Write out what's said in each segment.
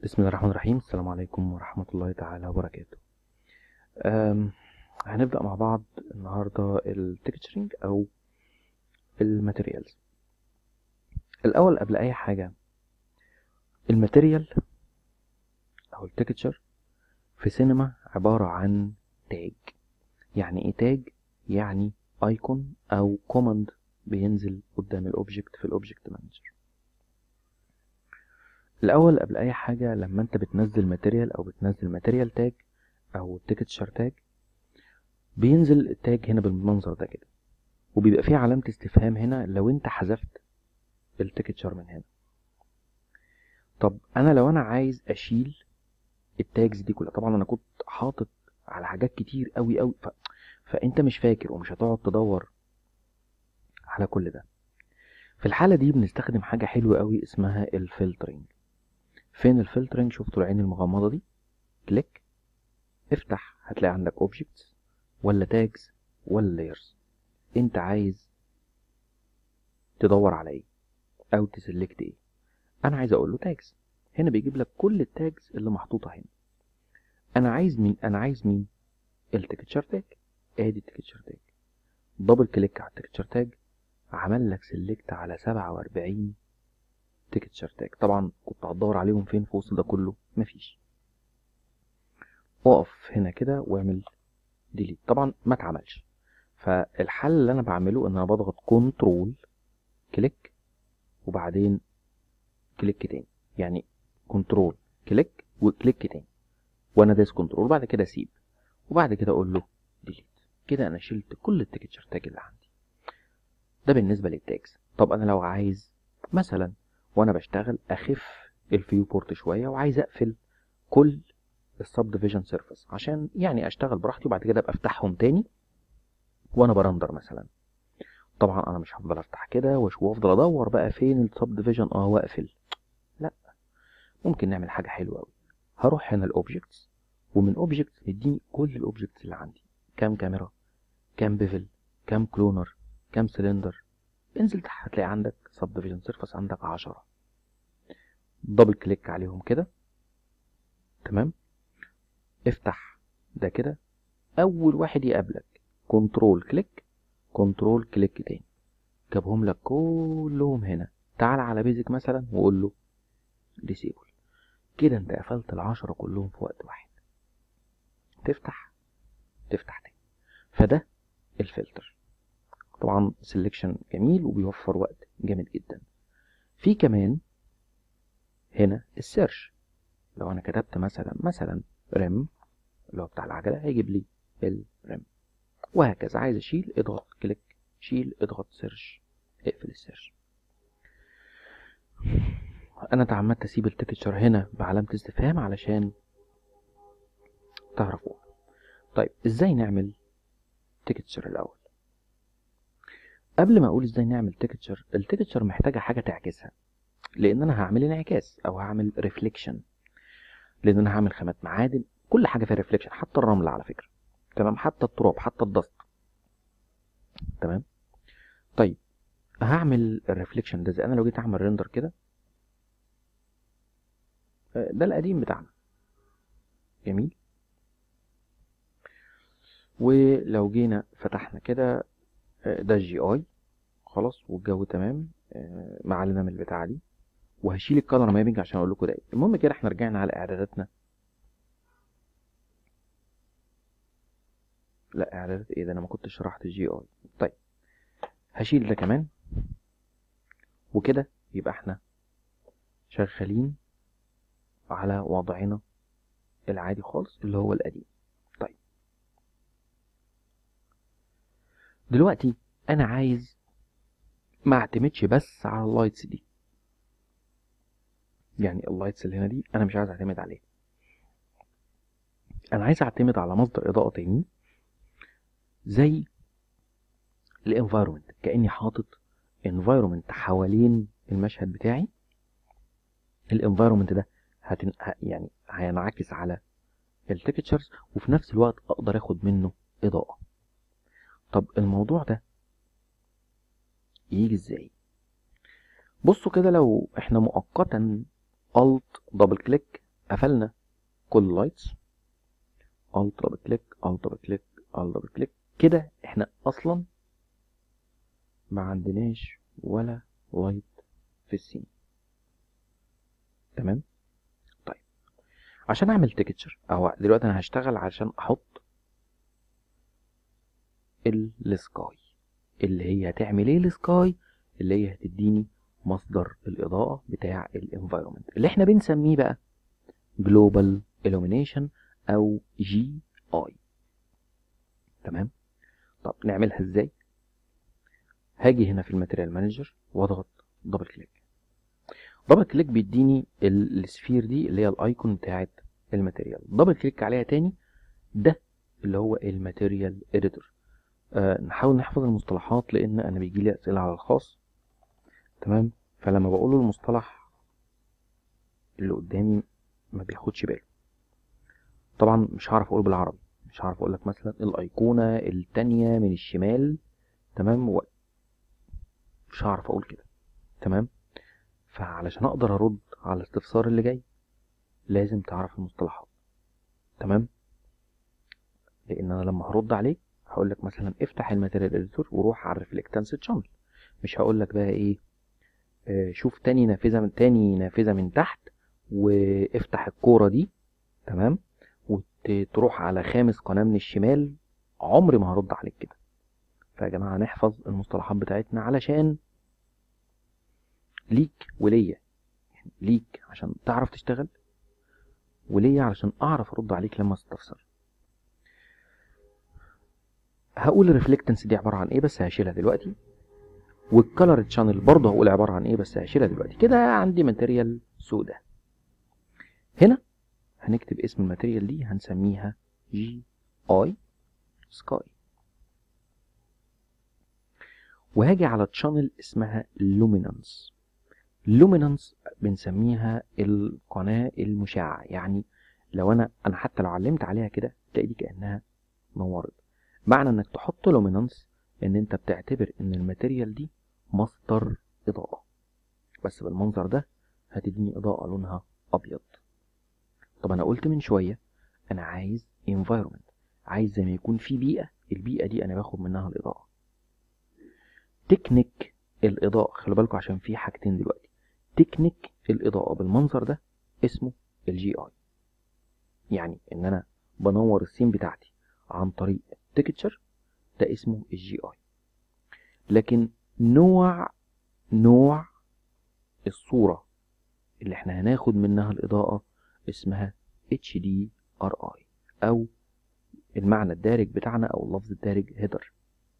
بسم الله الرحمن الرحيم السلام عليكم ورحمة الله تعالى وبركاته أم، هنبدأ مع بعض النهاردة التكتشرنج أو الماتيريالز الأول قبل أي حاجة الماتيريال أو التكتشر في سينما عبارة عن تاج يعني إيه تاج؟ يعني ايكون أو كوماند بينزل قدام الأوبجكت في الأوبجكت مانجر الاول قبل اي حاجه لما انت بتنزل ماتيريال او بتنزل ماتيريال تاج او تيكتشر تاج بينزل التاج هنا بالمنظر ده كده وبيبقى فيه علامه استفهام هنا لو انت حذفت التيكتشر من هنا طب انا لو انا عايز اشيل التاجز دي كلها طبعا انا كنت حاطط على حاجات كتير قوي قوي ف... فانت مش فاكر ومش هتقعد تدور على كل ده في الحاله دي بنستخدم حاجه حلوه قوي اسمها الفلترنج فين الفلترنج شفتوا العين المغمضة دي كليك افتح هتلاقي عندك اوبجكتس ولا تاجز ولا لايرز انت عايز تدور على ايه او تسلكت ايه انا عايز اقول له تاجز هنا بيجيب لك كل التاجز اللي محطوطه هنا انا عايز مين انا عايز مين التكتشر تاج ادي التكتشر تاج دبل كليك على التكتشر تاج عمل لك سلكت على 47 تيكتشر تاج طبعا كنت هتدور عليهم فين في وسط ده كله مفيش اقف هنا كده واعمل ديليت طبعا ما اتعملش فالحل اللي انا بعمله ان انا بضغط كنترول كليك وبعدين كليك تاني يعني كنترول كليك وكليك تاني وانا دايس كنترول وبعد كده اسيب وبعد كده اقول له ديليت كده انا شلت كل التيكتشر تاج اللي عندي ده بالنسبه للتاجز طب انا لو عايز مثلا وانا بشتغل اخف الفيو بورت شويه وعايز اقفل كل السب ديفيجن سيرفيس عشان يعني اشتغل براحتي وبعد كده ابقى افتحهم تاني وانا برندر مثلا طبعا انا مش هفضل افتح كده وافضل ادور بقى فين السب ديفيجن اه واقفل لا ممكن نعمل حاجه حلوه قوي هروح هنا الاوبجكتس ومن اوبجكتس يديني كل الاوبجكتس اللي عندي كام كاميرا كام بيفل كام كلونر كام سلندر انزل تحت هتلاقي عندك سب ديفيجن سيرفيس عندك عشرة دبل كليك عليهم كده تمام افتح ده كده اول واحد يقابلك كنترول كليك كنترول كليك تاني جابهم لك كلهم هنا تعال على بيزك مثلا وقول له ديسيبل كده انت قفلت العشرة كلهم في وقت واحد تفتح تفتح تاني فده الفلتر طبعا سelection جميل وبيوفر وقت جامد جدا في كمان هنا السيرش لو انا كتبت مثلا مثلا ريم اللي هو بتاع العجله هيجيب لي الريم وهكذا عايز اشيل اضغط كليك شيل اضغط سيرش اقفل السيرش انا تعمدت اسيب التكتشر هنا بعلامه استفهام علشان تعرفوا طيب ازاي نعمل تكتشر الاول قبل ما اقول ازاي نعمل تكتشر التكتشر محتاجه حاجه تعكسها لان انا هعمل انعكاس او هعمل ريفليكشن لان انا هعمل خامات معادن كل حاجه فيها ريفليكشن حتى الرمل على فكره تمام حتى التراب حتى الضغط تمام طيب هعمل الريفليكشن ده زي انا لو جيت اعمل ريندر كده ده القديم بتاعنا جميل ولو جينا فتحنا كده ده الجي اي خلاص والجو تمام مع من البتاعه دي وهشيل الكالر مابنج عشان اقول لكم ده ايه المهم كده احنا رجعنا على اعداداتنا لا اعدادات ايه ده انا ما كنتش شرحت الجي اي طيب هشيل ده كمان وكده يبقى احنا شغالين على وضعنا العادي خالص اللي هو القديم طيب دلوقتي انا عايز ما اعتمدش بس على اللايتس دي يعني اللايتس اللي هنا دي انا مش عايز اعتمد عليه انا عايز اعتمد على مصدر اضاءة تاني زي الانفايرومنت كاني حاطط انفايرومنت حوالين المشهد بتاعي الانفايرومنت ده هتن... يعني هينعكس على التكتشرز وفي نفس الوقت اقدر اخد منه اضاءة طب الموضوع ده يجي ازاي بصوا كده لو احنا مؤقتا الت دبل كليك قفلنا كل لايتس الت دبل كليك الت دبل كليك الت دبل كليك كده احنا اصلا ما عندناش ولا لايت في السين تمام طيب عشان اعمل تكتشر اهو دلوقتي انا هشتغل عشان احط السكاي اللي هي هتعمل ايه السكاي اللي هي هتديني مصدر الاضاءه بتاع الانفايرمنت اللي احنا بنسميه بقى جلوبال illumination او جي اي تمام طب نعملها ازاي هاجي هنا في الماتيريال مانجر واضغط دبل كليك دبل كليك بيديني السفير دي اللي هي الايكون بتاعت الماتيريال دبل كليك عليها تاني ده اللي هو الماتيريال اديتور آه نحاول نحفظ المصطلحات لان انا بيجي لي اسئله على الخاص تمام فلما بقول المصطلح اللي قدامي ما بياخدش باله طبعا مش هعرف اقول بالعربي مش هعرف اقول لك مثلا الايقونه التانية من الشمال تمام و... مش هعرف اقول كده تمام فعلشان اقدر ارد على الاستفسار اللي جاي لازم تعرف المصطلحات تمام لان انا لما هرد عليك هقول لك مثلا افتح الماتيريال اديتور وروح على الريفلكتنس تشانل مش هقول لك بقى ايه آه شوف تاني نافذه من تاني نافذه من تحت وافتح الكوره دي تمام وتروح على خامس قناه من الشمال عمري ما هرد عليك كده فيا جماعه نحفظ المصطلحات بتاعتنا علشان ليك وليا يعني ليك عشان تعرف تشتغل وليا علشان اعرف ارد عليك لما استفسر هقول الريفلكتنس دي عباره عن ايه بس هشيلها دلوقتي والكالر تشانل برضه هقول عباره عن ايه بس هشيلها دلوقتي كده عندي ماتيريال سوداء هنا هنكتب اسم الماتيريال دي هنسميها جي اي سكاي وهاجي على تشانل اسمها لومينانس لومينانس بنسميها القناة المشعة يعني لو انا انا حتى لو علمت عليها كده تلاقي دي كأنها نورت معنى انك تحط لومينانس ان انت بتعتبر ان الماتيريال دي مصدر اضاءة بس بالمنظر ده هتديني اضاءة لونها ابيض طب انا قلت من شوية انا عايز environment عايز زي ما يكون في بيئة البيئة دي انا باخد منها الاضاءة تكنيك الاضاءة خلي بالكم عشان في حاجتين دلوقتي تكنيك الاضاءة بالمنظر ده اسمه الجي اي يعني ان انا بنور السين بتاعتي عن طريق تكتشر ده اسمه الجي اي لكن نوع نوع الصورة اللي احنا هناخد منها الإضاءة اسمها HDRI أو المعنى الدارج بتاعنا أو اللفظ الدارج هيدر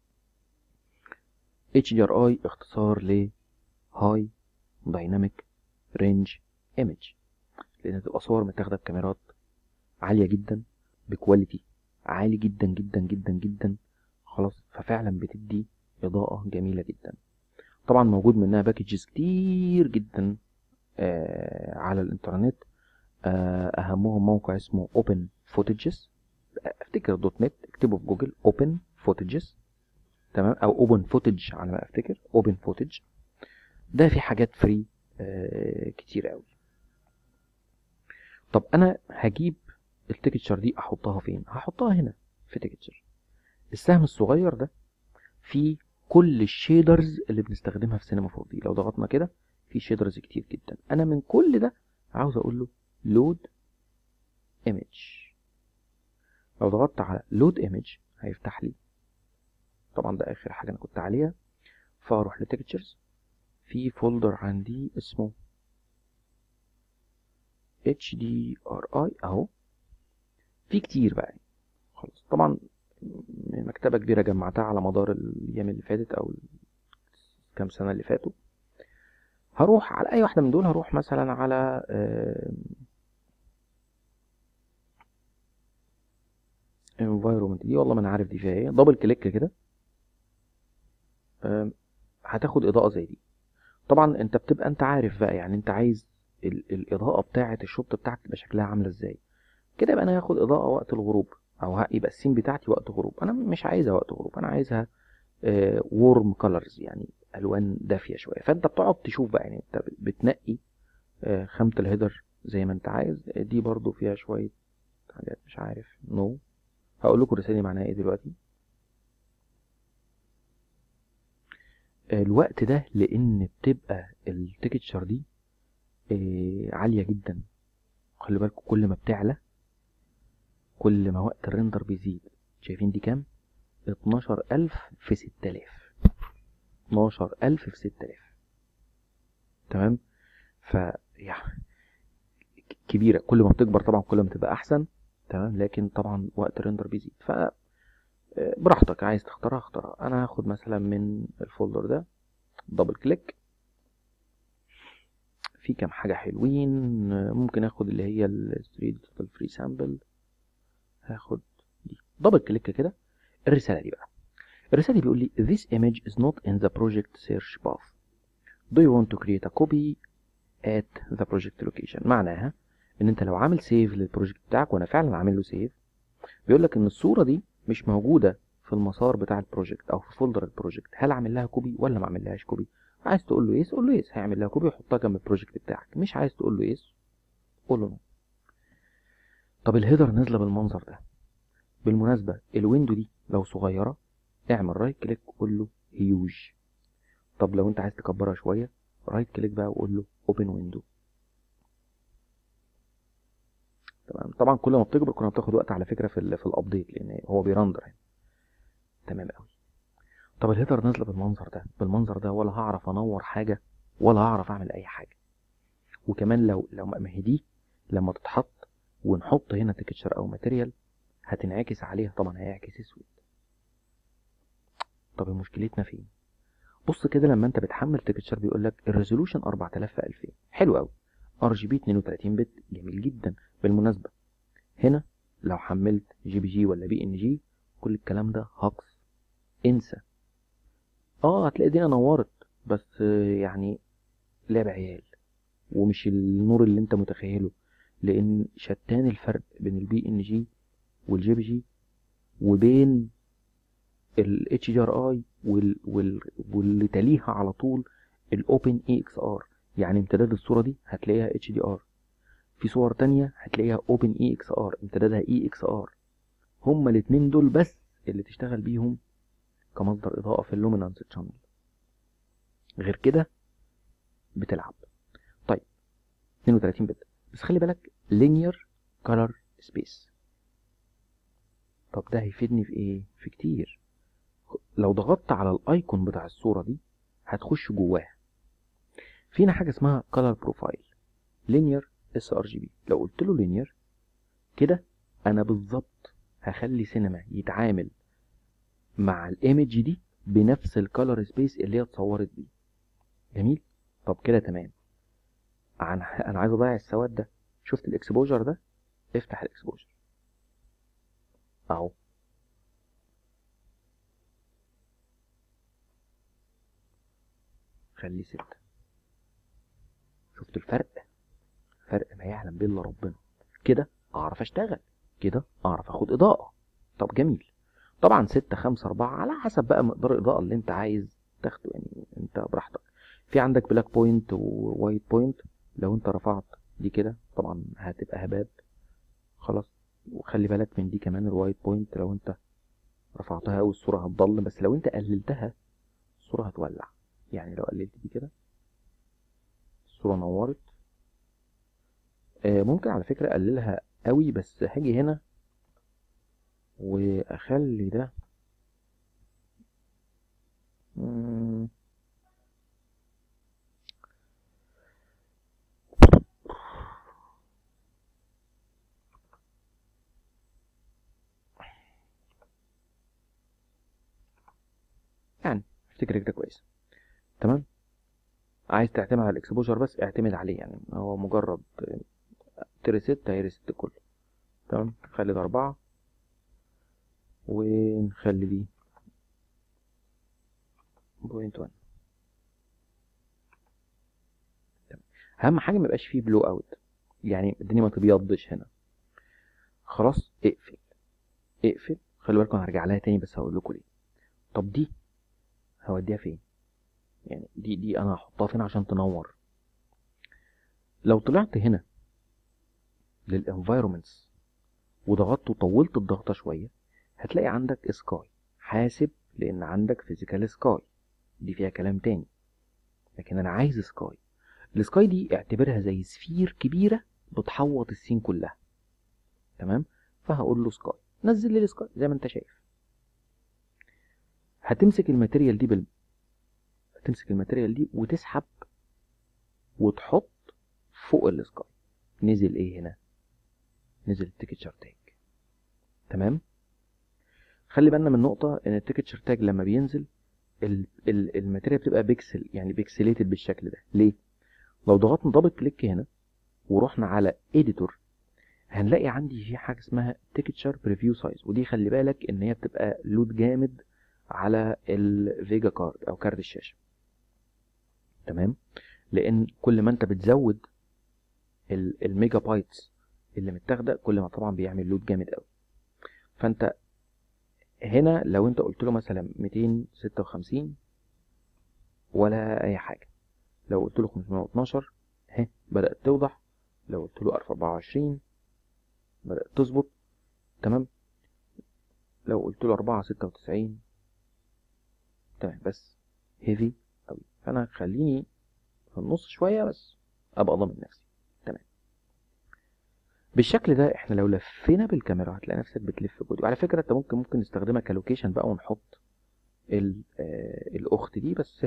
HDRI اختصار ل High Dynamic Range Image لأن تبقى صور متاخدة بكاميرات عالية جدا بكواليتي عالي جدا جدا جدا جدا خلاص ففعلا بتدي إضاءة جميلة جدا طبعا موجود منها باكجز كتير جدا آه على الانترنت آه اهمهم موقع اسمه اوبن فوتجز افتكر دوت نت اكتبه في جوجل اوبن فوتجز تمام او اوبن فوتج على ما افتكر اوبن فوتج ده في حاجات فري آه كتير قوي طب انا هجيب التكتشر دي احطها فين هحطها هنا في تكتشر السهم الصغير ده فيه كل الشيدرز اللي بنستخدمها في سينما 4 دي لو ضغطنا كده في شيدرز كتير جدا انا من كل ده عاوز اقول له لود ايمج لو ضغطت على لود ايمج هيفتح لي طبعا ده اخر حاجه انا كنت عليها فاروح لتكتشرز في فولدر عندي اسمه HDRI اهو في كتير بقى خلاص طبعا مكتبة كبيرة جمعتها على مدار الأيام اللي فاتت أو كام سنة اللي فاتوا هروح على أي واحدة من دول هروح مثلا على environment دي والله ما أنا عارف دي فيها إيه دبل كليك كده هتاخد إضاءة زي دي طبعا أنت بتبقى أنت عارف بقى يعني أنت عايز الإضاءة بتاعة الشوط بتاعك تبقى شكلها عاملة إزاي كده يبقى أنا هاخد إضاءة وقت الغروب او يبقى السين بتاعتي وقت غروب انا مش عايزها وقت غروب انا عايزها وورم كولرز يعني الوان دافيه شويه فانت بتقعد تشوف بقى يعني انت بتنقي خامه الهيدر زي ما انت عايز دي برضو فيها شوية حاجات مش عارف نو no. هقول لكم الرسالة دي معناها ايه دلوقتي الوقت ده لان بتبقى التكتشر دي آه، عالية جدا خلي بالكم كل ما بتعلى كل ما وقت الريندر بيزيد شايفين دي كام 12000 في 6000 12000 في 6000 تمام ف يعني كبيرة كل ما بتكبر طبعا كل ما تبقى احسن تمام لكن طبعا وقت الريندر بيزيد ف آه، براحتك عايز تختارها اختارها انا هاخد مثلا من الفولدر ده دبل كليك في كام حاجة حلوين ممكن اخد اللي هي ال 3 digital free sample هاخد دي دبل كليك كده الرسالة دي بقى الرسالة دي بيقول لي this image is not in the project search path do you want to create a copy at the project location معناها ان انت لو عامل سيف للبروجكت بتاعك وانا فعلا عامل له سيف بيقول لك ان الصورة دي مش موجودة في المسار بتاع البروجكت او في فولدر البروجكت هل اعمل لها كوبي ولا ما اعمل لهاش كوبي عايز تقول له يس قول له يس هيعمل لها كوبي ويحطها جنب البروجكت بتاعك مش عايز تقول له يس قول له نو طب الهيدر نازله بالمنظر ده بالمناسبه الويندو دي لو صغيره اعمل رايت كليك وقول له هيوج طب لو انت عايز تكبرها شويه رايت كليك بقى وقول له اوبن ويندو تمام طبعا كل ما بتكبر كل ما بتاخد وقت على فكره في ال في الابديت لان هو بيرندر يعني تمام قوي طب الهيدر نازله بالمنظر ده بالمنظر ده ولا هعرف انور حاجه ولا هعرف اعمل اي حاجه وكمان لو لو ما هي دي لما تتحط ونحط هنا تكتشر او ماتيريال هتنعكس عليها طبعا هيعكس اسود طب مشكلتنا فين بص كده لما انت بتحمل تكتشر بيقول لك الريزولوشن 4000 في 2000 حلو قوي ار جي بي 32 بت جميل جدا بالمناسبه هنا لو حملت جي بي جي ولا بي ان جي كل الكلام ده هقص انسى اه هتلاقي الدنيا نورت بس يعني لعب عيال ومش النور اللي انت متخيله لان شتان الفرق بين البي ان جي والجي بي جي وبين الاتش دي ار اي واللي تليها على طول الاوبن اي اكس ار يعني امتداد الصوره دي هتلاقيها اتش دي ار في صور تانية هتلاقيها اوبن اي اكس ار امتدادها اي اكس ار هما الاتنين دول بس اللي تشتغل بيهم كمصدر اضاءة في اللومينانس تشانل غير كده بتلعب طيب 32 بت بس خلي بالك linear color space طب ده هيفيدني في ايه في كتير لو ضغطت على الايكون بتاع الصورة دي هتخش جواها فينا حاجة اسمها color profile linear sRGB لو قلت له linear كده انا بالظبط هخلي سينما يتعامل مع الايمج دي بنفس الكالر سبيس اللي هي اتصورت بيه جميل طب كده تمام انا انا عايز اضيع السواد ده شفت الاكسبوجر ده افتح الاكسبوجر اهو خليه ستة شفت الفرق فرق ما يعلم به الا ربنا كده اعرف اشتغل كده اعرف اخد اضاءة طب جميل طبعا ستة خمسة أربعة على حسب بقى مقدار الإضاءة اللي أنت عايز تاخده يعني أنت براحتك في عندك بلاك بوينت ووايت بوينت لو أنت رفعت دي كده طبعا هتبقى هباب خلاص وخلي بالك من دي كمان الوايت بوينت لو أنت رفعتها أوي الصورة هتضل بس لو أنت قللتها الصورة هتولع يعني لو قللت دي كده الصورة نورت آه ممكن على فكرة أقللها قوي بس هاجي هنا واخلي ده مم. يعني افتكر كده كويس تمام عايز تعتمد على الاكسبوجر بس اعتمد عليه يعني هو مجرد تريست هيريست كله تمام خلي ده اربعة ونخلي دي بوينت 1 اهم حاجه ما يبقاش فيه بلو اوت يعني الدنيا ما تبيضش هنا خلاص اقفل اقفل خلي بالكم هرجع لها تاني بس هقول لكم ليه طب دي هوديها فين يعني دي دي انا هحطها فين عشان تنور لو طلعت هنا للانفايرومنتس وضغطت وطولت الضغطة شوية هتلاقي عندك سكاي حاسب لان عندك فيزيكال سكاي دي فيها كلام تاني لكن انا عايز سكاي السكاي دي اعتبرها زي سفير كبيرة بتحوط السين كلها تمام فهقول له سكاي نزل لي السكاي زي ما انت شايف هتمسك الماتيريال دي بال هتمسك الماتيريال دي وتسحب وتحط فوق السكاي نزل ايه هنا نزل التكتشر تاج تمام خلي بالنا من نقطة ان التكتشر تاج لما بينزل ال- ال- الماتيريال بتبقى بيكسل يعني بيكسليتد بالشكل ده ليه لو ضغطنا دبل كليك هنا ورحنا على اديتور هنلاقي عندي في حاجه اسمها تكتشر بريفيو سايز ودي خلي بالك ان هي بتبقى لود جامد على الفيجا كارد او كارت الشاشه تمام لان كل ما انت بتزود ال- الميجا بايتس اللي متاخده كل ما طبعا بيعمل لود جامد قوي فانت هنا لو انت قلت له مثلا 256 ولا اي حاجه لو قلت له 512 اهي بدات توضح لو قلت له 1024 بدات تظبط تمام لو قلت له 496 تمام بس هيفي قوي فانا خليني في النص شويه بس ابقى ضامن نفسي تمام بالشكل ده احنا لو لفينا بالكاميرا هتلاقي نفسك بتلف جودي وعلى فكره انت ممكن ممكن نستخدمها كلوكيشن بقى ونحط ال- آه، الاخت دي بس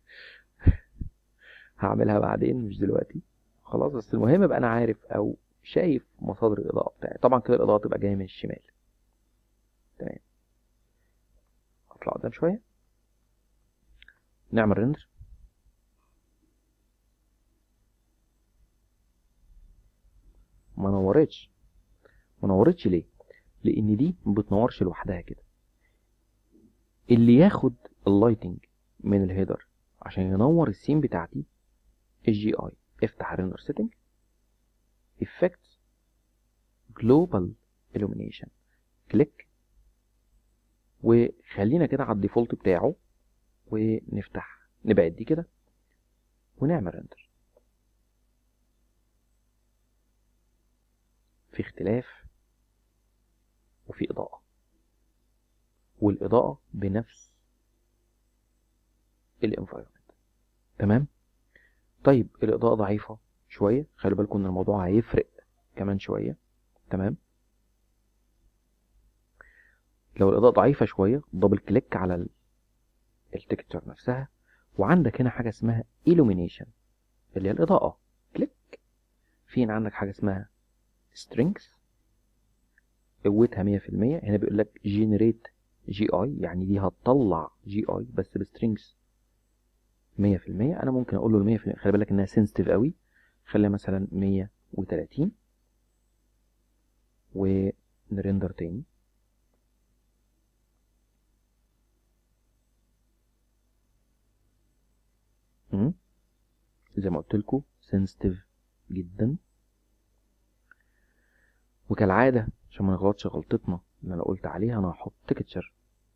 هعملها بعدين مش دلوقتي خلاص بس المهم ابقى انا عارف او شايف مصادر الاضاءه بتاعي طبعا كده الاضاءه تبقى جايه من الشمال تمام اطلع قدام شويه نعمل ريندر ما نورتش ما نورتش ليه لان دي ما بتنورش لوحدها كده اللي ياخد اللايتنج من الهيدر عشان ينور السين بتاعتي الجي اي افتح الريندر سيتنج افكت جلوبال illumination كليك وخلينا كده على الديفولت بتاعه ونفتح نبعد دي كده ونعمل ريندر في اختلاف وفي إضاءة والإضاءة بنفس الانفايرمنت تمام طيب الإضاءة ضعيفة شوية خلي بالكم إن الموضوع هيفرق كمان شوية تمام لو الإضاءة ضعيفة شوية دبل كليك على ال- التكتشر نفسها وعندك هنا حاجة اسمها illumination اللي هي الإضاءة كليك فين عندك حاجة اسمها strings قوتها 100% هنا بيقول لك generate جي اي يعني دي هتطلع جي اي بس بسترينجز 100% انا ممكن اقول له ال 100% خلي بالك انها سنسيتيف قوي خليها مثلا 130 ونرندر تاني مم. زي ما قلت لكم سنسيتيف جدا وكالعاده عشان ما نغلطش غلطتنا اللي انا قلت عليها انا هحط تكتشر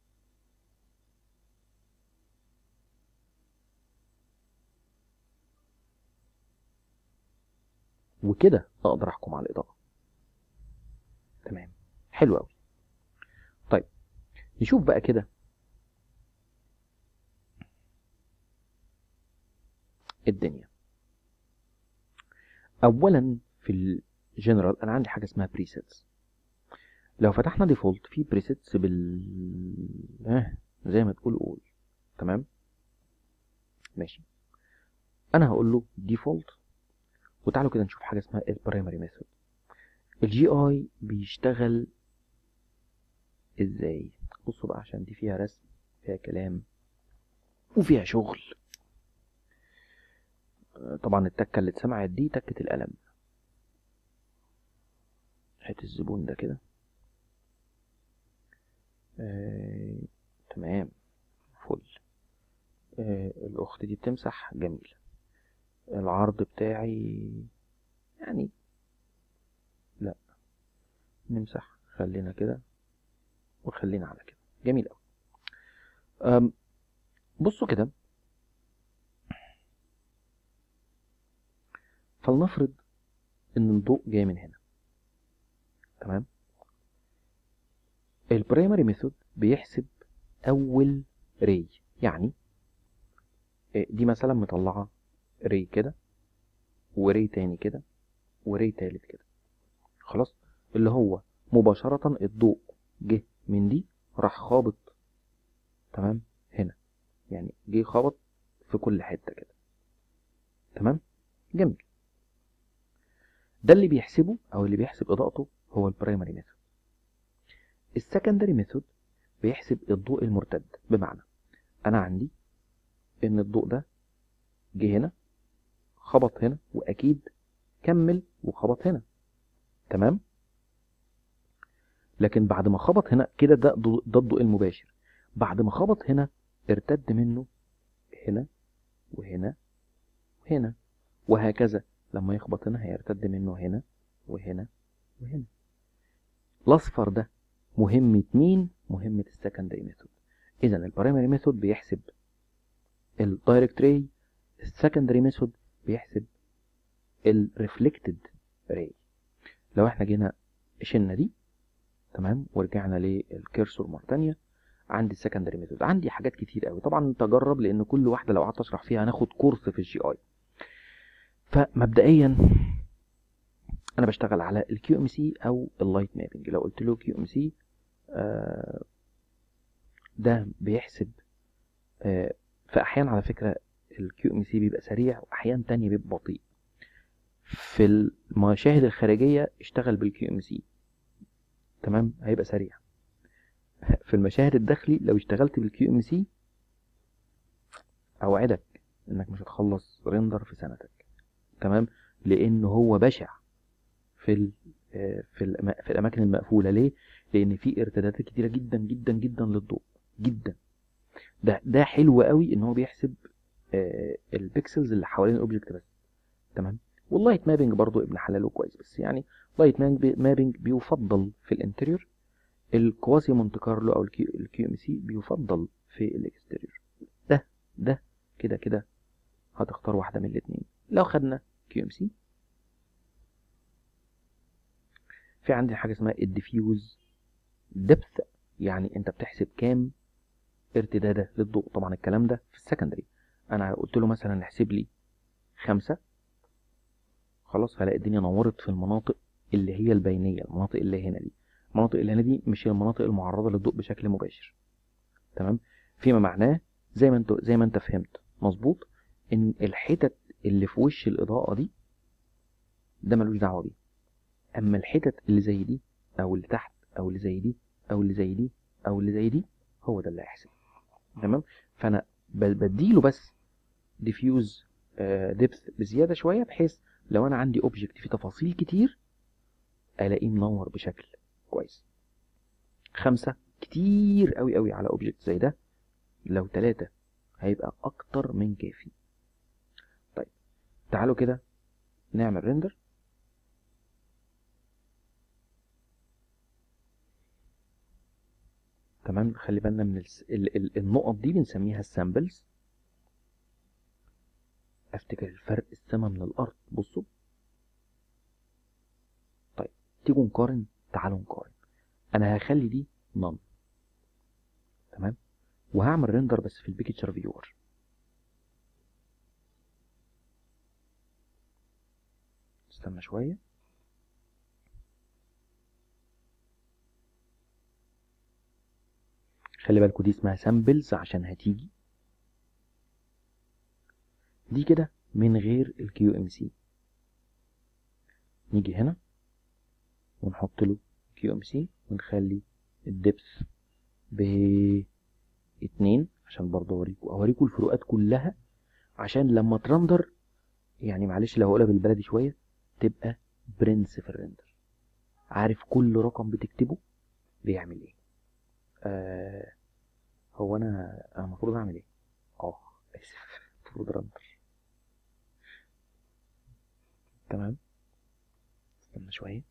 وكده اقدر احكم على الاضاءه تمام حلو قوي طيب نشوف بقى كده الدنيا اولا في الجنرال انا عندي حاجه اسمها بريسيتس لو فتحنا ديفولت في بريسيتس بال آه زي ما تقول قول تمام ماشي انا هقول له ديفولت وتعالوا كده نشوف حاجه اسمها البرايمري ميثود الجي اي بيشتغل ازاي بصوا بقى عشان دي فيها رسم فيها كلام وفيها شغل آه، طبعا التكه اللي اتسمعت دي تكه القلم حته الزبون ده كده آه، تمام فل آه، الأخت دي بتمسح جميل العرض بتاعي يعني لا نمسح خلينا كده وخلينا على كده جميل أوي أم، بصوا كده فلنفرض إن الضوء جاي من هنا تمام البرايمري ميثود بيحسب اول ري يعني إيه، دي مثلا مطلعه ري كده وري تاني كده وري تالت كده خلاص اللي هو مباشرة الضوء جه من دي راح خابط تمام هنا يعني جه خبط في كل حتة كده تمام جميل ده اللي بيحسبه او اللي بيحسب اضاءته هو البرايمري ميثود السكندري ميثود بيحسب الضوء المرتد بمعنى انا عندي ان الضوء ده جه هنا خبط هنا واكيد كمل وخبط هنا تمام لكن بعد ما خبط هنا كده ده ضوء- ده الضوء المباشر بعد ما خبط هنا ارتد منه هنا وهنا وهنا وهكذا لما يخبط هنا هيرتد منه هنا وهنا وهنا الاصفر ده مهمة مين؟ مهمة السكندري ميثود اذا البرايمري ميثود بيحسب الدايركت راي السكندري ميثود بيحسب الريفلكتد راي لو احنا جينا شلنا دي تمام ورجعنا للكيرسور مرة تانية عندي السكندري ميثود عندي حاجات كتير قوي طبعا تجرب لان كل واحده لو قعدت اشرح فيها هناخد كورس في الجي اي فمبدئيا انا بشتغل على الكيو ام سي او اللايت مابنج لو قلت له كيو ام سي ده بيحسب آه، في احيان على فكره الكيو ام سي بيبقى سريع واحيان تانية بيبقى بطيء في المشاهد الخارجيه اشتغل بالكيو ام سي تمام هيبقى سريع في المشاهد الداخلي لو اشتغلت بالكيو ام سي اوعدك انك مش هتخلص ريندر في سنتك تمام لان هو بشع في ال آه، في الأما- في الاماكن المقفوله ليه لان في ارتدادات كتيره جدا جدا جدا للضوء جدا ده ده حلو قوي ان هو بيحسب آه، البيكسلز اللي حوالين الاوبجكت بس تمام واللايت مابنج برضو ابن حلال وكويس بس يعني لايت مابنج بيفضل في الانتريور الكواسي مونت كارلو او الكيو ام سي بيفضل في الاكستيريور ده ده كده كده هتختار واحده من الاثنين لو خدنا كيو ام سي في عندي حاجه اسمها الديفيوز ديبث يعني انت بتحسب كام ارتداده للضوء طبعا الكلام ده في السكندري انا قلت له مثلا احسب لي خمسة خلاص هلاقي الدنيا نورت في المناطق اللي هي البينية المناطق اللي هنا دي المناطق اللي هنا دي مش هي المناطق المعرضة للضوء بشكل مباشر تمام فيما معناه زي ما انت زي ما انت فهمت مظبوط ان الحتت اللي في وش الاضاءة دي ده ملوش دعوة بيه اما الحتت اللي زي دي او اللي تحت او اللي زي دي او اللي زي دي او اللي زي دي هو ده اللي هيحسب تمام فانا ب- بديله بس ديفيوز ديبث بزياده شويه بحيث لو انا عندي اوبجكت فيه تفاصيل كتير الاقيه منور بشكل كويس خمسة كتير قوي قوي على اوبجكت زي ده لو تلاتة هيبقى اكتر من كافي طيب تعالوا كده نعمل ريندر تمام خلي بالنا من الس... ال... ال... النقط دي بنسميها السامبلز افتكر الفرق السما من الارض بصوا طيب تيجوا نقارن تعالوا نقارن انا هخلي دي نون تمام وهعمل ريندر بس في البيكتشر فيور استنى شويه خلي بالكوا دي اسمها سامبلز عشان هتيجي دي كده من غير الكيو ام سي نيجي هنا ونحط له كيو ام سي ونخلي الدبث ب اتنين عشان برضه اوريكم اوريكم الفروقات كلها عشان لما ترندر يعني معلش لو هقولها بالبلدي شويه تبقى برنس في الرندر عارف كل رقم بتكتبه بيعمل ايه آه هو انا انا المفروض اعمل ايه اه اسف المفروض رندر تمام استنى شويه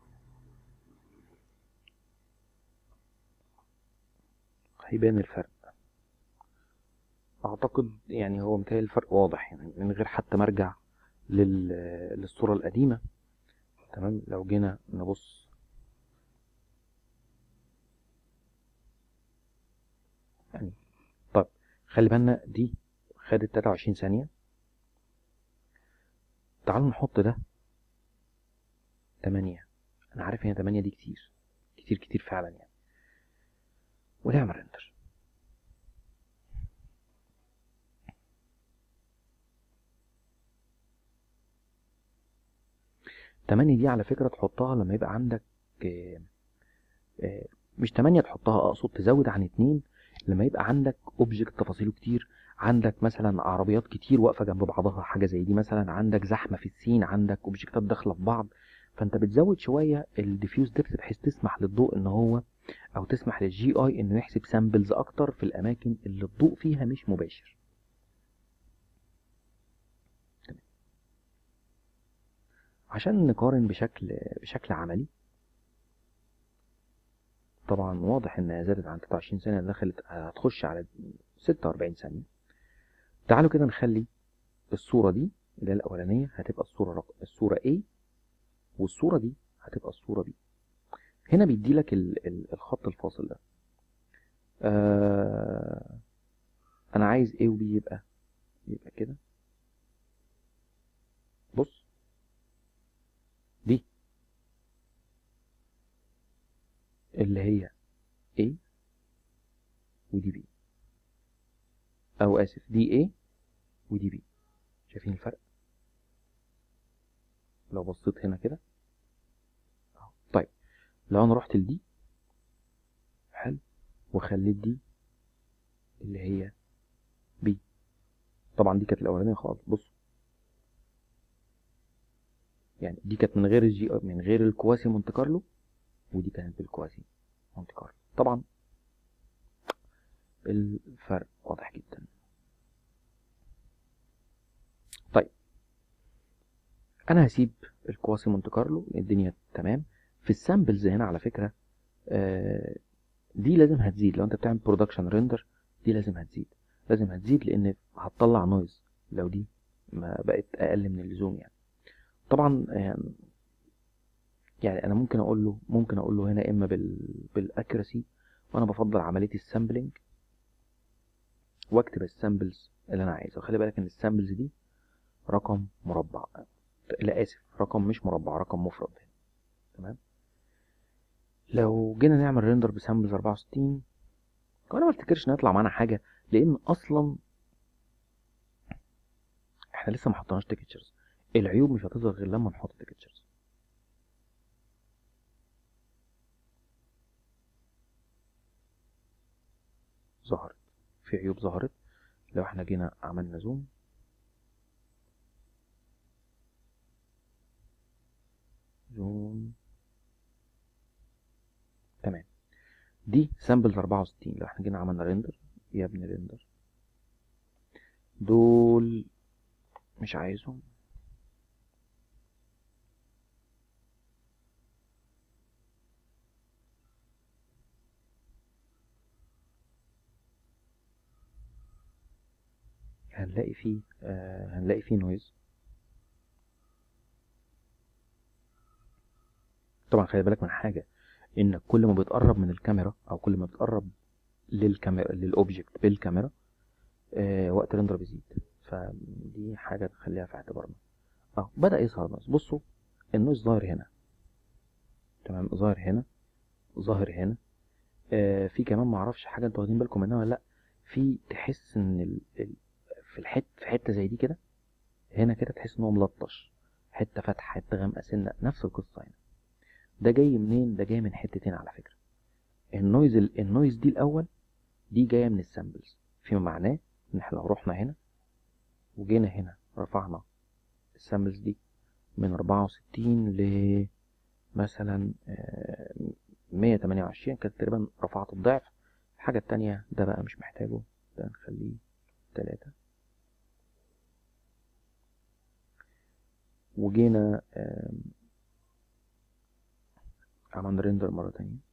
هيبان الفرق اعتقد يعني هو متهيألي الفرق واضح يعني من غير حتى ما ارجع لل... للصورة القديمة تمام لو جينا نبص يعني طب خلي بالنا دي خدت 23 ثانية تعالوا نحط ده 8 انا عارف ان 8 دي كتير كتير كتير فعلا يعني ونعمل ريندر تمانية دي على فكرة تحطها لما يبقى عندك آه، آه، مش تمانية تحطها اقصد تزود عن اتنين لما يبقى عندك اوبجكت تفاصيله كتير عندك مثلا عربيات كتير واقفه جنب بعضها حاجه زي دي مثلا عندك زحمه في السين عندك اوبجكتات داخله في بعض فانت بتزود شويه الديفيوز ديبث بحيث تسمح للضوء ان هو او تسمح للجي اي انه يحسب سامبلز اكتر في الاماكن اللي الضوء فيها مش مباشر عشان نقارن بشكل بشكل عملي طبعا واضح انها زادت عن 23 ثانية دخلت هتخش على 46 ثانية تعالوا كده نخلي الصورة دي اللي هي الأولانية هتبقى الصورة رقم الصورة A والصورة دي هتبقى الصورة B هنا بيدي لك ال... ال... الخط الفاصل ده آه... أنا عايز A و B يبقى يبقى كده بص دي اللي هي A ودي B أو آسف دي A ودي B شايفين الفرق لو بصيت هنا كده أهو. طيب لو أنا رحت لدي حلو وخليت دي اللي هي B طبعا دي كانت الأولانية خالص بصوا يعني دي كانت من غير الجي من غير الكواسي مونte كارلو ودي كانت بالكواسي مونte كارلو طبعا الفرق واضح جدا طيب انا هسيب الكواسي مونte كارلو الدنيا تمام في السامبلز هنا على فكره آه دي لازم هتزيد لو انت بتعمل برودكشن ريندر دي لازم هتزيد لازم هتزيد لان هتطلع نويز لو دي ما بقت اقل من اللزوم يعني طبعا يعني, يعني انا ممكن اقول له ممكن اقول له هنا اما بال بالاكيرسي وانا بفضل عمليه السامبلنج واكتب السامبلز اللي انا عايزه وخلي بالك ان السامبلز دي رقم مربع لا اسف رقم مش مربع رقم مفرد تمام لو جينا نعمل ريندر بسامبلز 64 وانا ما افتكرش ان يطلع معانا حاجه لان اصلا احنا لسه ما حطيناش تكتشرز العيوب مش هتظهر غير لما نحط تكتشرز ظهرت في عيوب ظهرت لو احنا جينا عملنا زوم زوم تمام دي سامبلز 64 لو احنا جينا عملنا ريندر يا ابني ريندر دول مش عايزهم هنلاقي فيه آه هنلاقي فيه نويز طبعا خلي بالك من حاجة انك كل ما بتقرب من الكاميرا او كل ما بتقرب للكاميرا للاوبجكت بالكاميرا آه وقت الرندر بيزيد فدي حاجة نخليها في اعتبارنا اه بدأ يظهر نويز بصوا النويز ظاهر هنا تمام ظاهر هنا ظاهر هنا آه في كمان معرفش حاجة انتوا واخدين بالكم منها ولا لا في تحس ان ال... ال... في الحته في حته زي دي كده هنا كده تحس ان هو ملطش حته فاتحه حته غامقه سنه نفس القصه هنا ده جاي منين ده جاي من حتتين على فكره النويز ال... النويز دي الاول دي جايه من السامبلز فيما معناه ان احنا لو رحنا هنا وجينا هنا رفعنا السامبلز دي من 64 ل مثلا 128 كانت تقريبا رفعت الضعف الحاجة التانية ده بقى مش محتاجه ده نخليه تلاتة وجينا عملنا ريندر مرة تانية